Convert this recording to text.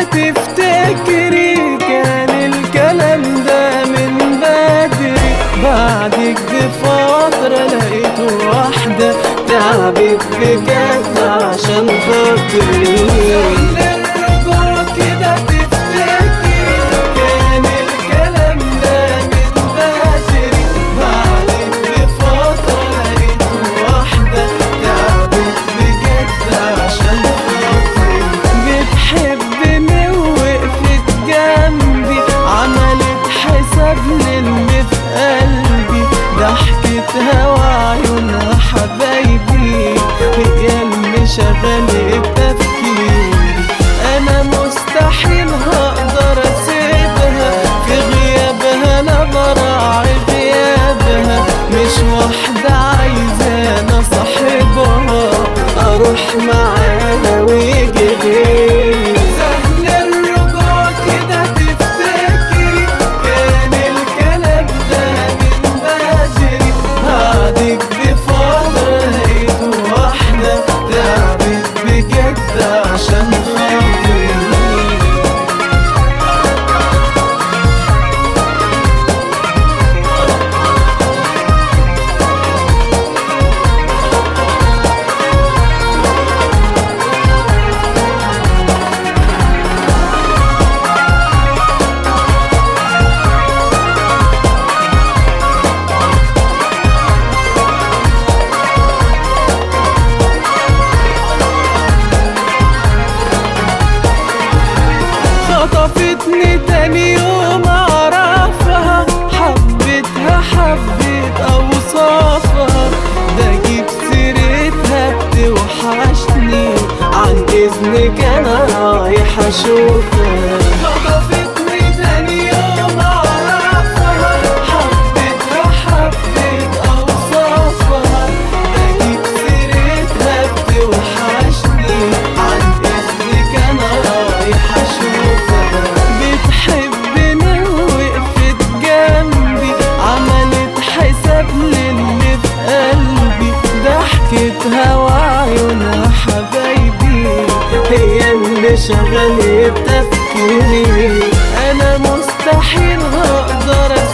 تفتكري كان الكلام ده من بدري بعدك بفترة لقيت واحدة تعبت بجد عشان خاطري الرجوع كده تفتكري كان الكلام ده من بدري بعدك بفترة لقيت واحدة تعبت بجد عشان خاطري بتحبني ووقفت جنبي عملت حساب للي في قلبي ضحكتها وعيونها حبايبي هي اللي شغلت تفكيري انا مستحيل هقدر اسيبها في غيابها انا براعي غيابها مش واحدة عايزة انا صاحبها اروح معاها ويجي غيري سهل الرجوع كده تفتكري كان الكلام ده من بدري بعدك بفترة لقيت واحدة تعبت بجد عشان خاطري خطفتني تاني يوم اعرفها حبيتها حبيت اوصافها ده اجيب سيرتها بتوحشني عن اذنك انا رايح اشوفها خطفتني تاني يوم اعرفها حبيتها حبيت اوصافها ده اجيب سيرتها بتوحشني عن اذنك انا رايح اشوفها بتحبني ووقفت جنبي عملت حساب للي في قلبي ضحكتها وعيونها حبايبي هي اللي شغلت تفكيري انا مستحيل هقدر